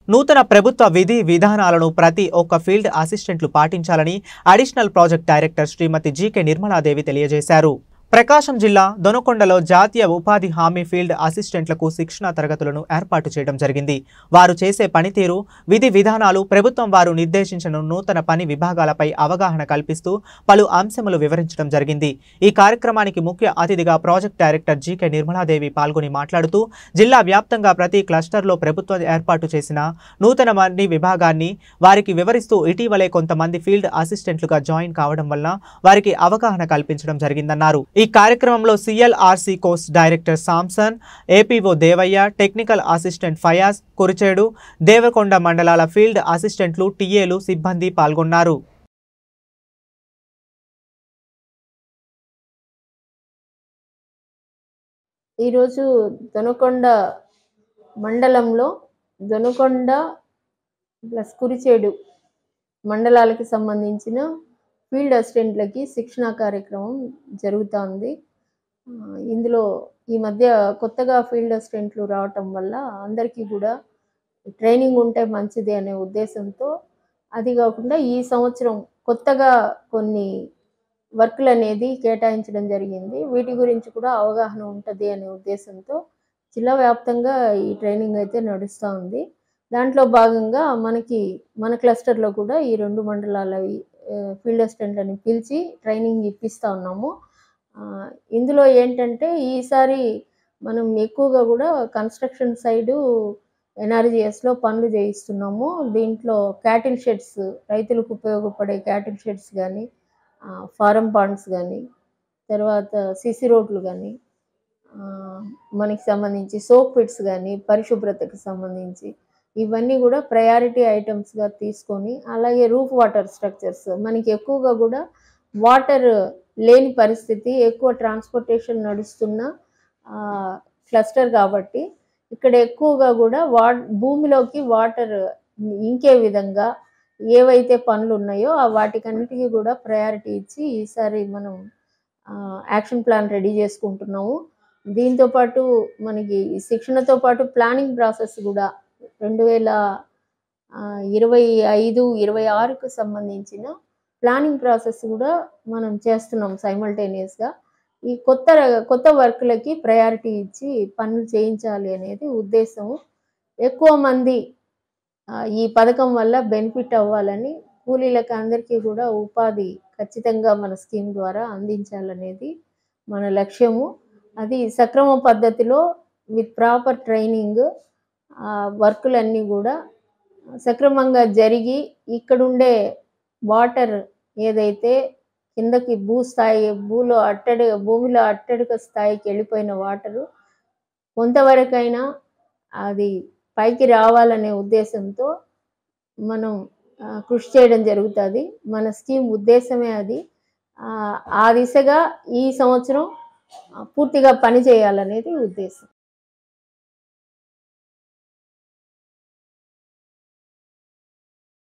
నూతన ప్రభుత్వ విధి విధానాలను ప్రతి ఒక్క ఫీల్డ్ అసిస్టెంట్లు పాటించాలని additional project director Shrimati GK Nirmaladevi తెలియజేశారు ప్రకాశం జిల్లా దొనకొండలో జాతీయ ఉపాధి హామీ ఫీల్డ్ అసిస్టెంట్లకు శిక్షణ తరగతులను ఏర్పాటు చేయడం జరిగింది వారు చేసే పనితీరు విధి విధానాలు ప్రభుత్వం వారు నిర్దేశించిన నూతన పని విభాగాలపై అవగాహన కల్పిస్తూ పలు అంశములు వివరించడం జరిగింది ఈ కార్యక్రమానికి ముఖ్య అతిథిగా ప్రాజెక్ట్ డైరెక్టర్ జీకే నిర్మలాదేవి పాల్గొని మాట్లాడుతూ జిల్లా వ్యాప్తంగా ప్రతి క్లస్టర్లో ప్రభుత్వం ఏర్పాటు చేసిన నూతన పని విభాగాన్ని వారికి వివరిస్తూ ఇటీవలే కొంతమంది ఫీల్డ్ అసిస్టెంట్లుగా జాయిన్ కావడం వల్ల వారికి అవగాహన కల్పించడం జరిగిందన్నారు ఈ కార్యక్రమంలో CLRC course director Samson APO Devayya technical assistant Fayaz Kurichedu Devakonda మండలాల ఫీల్డ్ అసిస్టెంట్లు టీఏలు సిబ్బంది పాల్గొన్నారు ఈరోజు దొనకొండ మండలంలో దొనకొండ ప్లస్ కురిచేడు మండలాలకి సంబంధించిన ఫీల్డ్ అసిస్టెంట్లకి శిక్షణా కార్యక్రమం జరుగుతోంది ఆ, ఇందులో ఈ మధ్య కొత్తగా ఫీల్డ్ అసిస్టెంట్లు రావటం వల్ల అందరికీ కూడా ట్రైనింగ్ ఉంటే మంచిది అనే ఉద్దేశంతో అది కాకుండా ఈ సంవత్సరం కొత్తగా కొన్ని వర్క్లు అనేది కేటాయించడం జరిగింది వీటి గురించి కూడా అవగాహన ఉంటుంది అనే ఉద్దేశంతో జిల్లా వ్యాప్తంగా ఈ ట్రైనింగ్ అయితే నడుస్తూ ఉంది దాంట్లో భాగంగా మనకి మన క్లస్టర్లో కూడా ఈ రెండు మండలాల ఫీల్డ్ అసిస్టెంట్లని పిలిచి ట్రైనింగ్ ఇప్పిస్తూ ఉన్నాము ఆ, ఇందులో ఏంటంటే ఈసారి మనం ఎక్కువగా కూడా కన్స్ట్రక్షన్ సైడు ఎన్ఆర్జిఎస్లో పనులు చేయిస్తున్నాము దీంట్లో క్యాటిల్ షెడ్స్ రైతులకు ఉపయోగపడే క్యాటిల్ షెడ్స్ కానీ ఫారం పాండ్స్ కానీ తర్వాత సిసి రోడ్లు కానీ మనకి సంబంధించి సోప్ పిట్స్ కానీ పరిశుభ్రతకు సంబంధించి ఇవన్నీ కూడా ప్రయారిటీ ఐటమ్స్గా తీసుకొని అలాగే రూఫ్ వాటర్ స్ట్రక్చర్స్ మనకి ఎక్కువగా కూడా వాటర్ లేని పరిస్థితి ఎక్కువ ట్రాన్స్పోర్టేషన్ నడుస్తున్న క్లస్టర్ కాబట్టి ఇక్కడ ఎక్కువగా కూడా వా భూమిలోకి వాటర్ ఇంకే విధంగా ఏవైతే పనులు ఉన్నాయో ఆ వాటికన్నిటికీ కూడా ప్రయారిటీ ఇచ్చి ఈసారి మనం యాక్షన్ ప్లాన్ రెడీ చేసుకుంటున్నాము దీంతో పాటు మనకి ఈ శిక్షణతో పాటు ప్లానింగ్ ప్రాసెస్ కూడా రెండు వేల ఆ, ఇరవై ఐదు ఇరవై ఆరుకు సంబంధించిన ప్లానింగ్ ప్రాసెస్ కూడా మనం చేస్తున్నాం సైమల్టేనియస్గా ఈ కొత్త ర- కొత్త వర్క్లకి ప్రయారిటీ ఇచ్చి పనులు చేయించాలి అనేది ఉద్దేశం ఎక్కువ మంది ఆ, ఈ పథకం వల్ల బెనిఫిట్ అవ్వాలని కూలీలకు అందరికీ కూడా ఉపాధి ఖచ్చితంగా మన స్కీమ్ ద్వారా అందించాలనేది మన లక్ష్యము అది సక్రమ పద్ధతిలో విత్ ప్రాపర్ ట్రైనింగ్ వర్కులన్నీ కూడా సక్రమంగా జరిగి ఇక్కడుండే వాటర్ ఏదైతే కిందకి భూస్థాయి భూలో అట్టడి భూమిలో అట్టడిక స్థాయికి వెళ్ళిపోయిన వాటరు కొంతవరకైనా అది పైకి రావాలనే ఉద్దేశంతో మనం ఆ, కృషి చేయడం జరుగుతుంది మన స్కీమ్ ఉద్దేశమే అది ఆ, ఆ దిశగా ఈ సంవత్సరం ఆ, పూర్తిగా పని చేయాలనేది ఉద్దేశం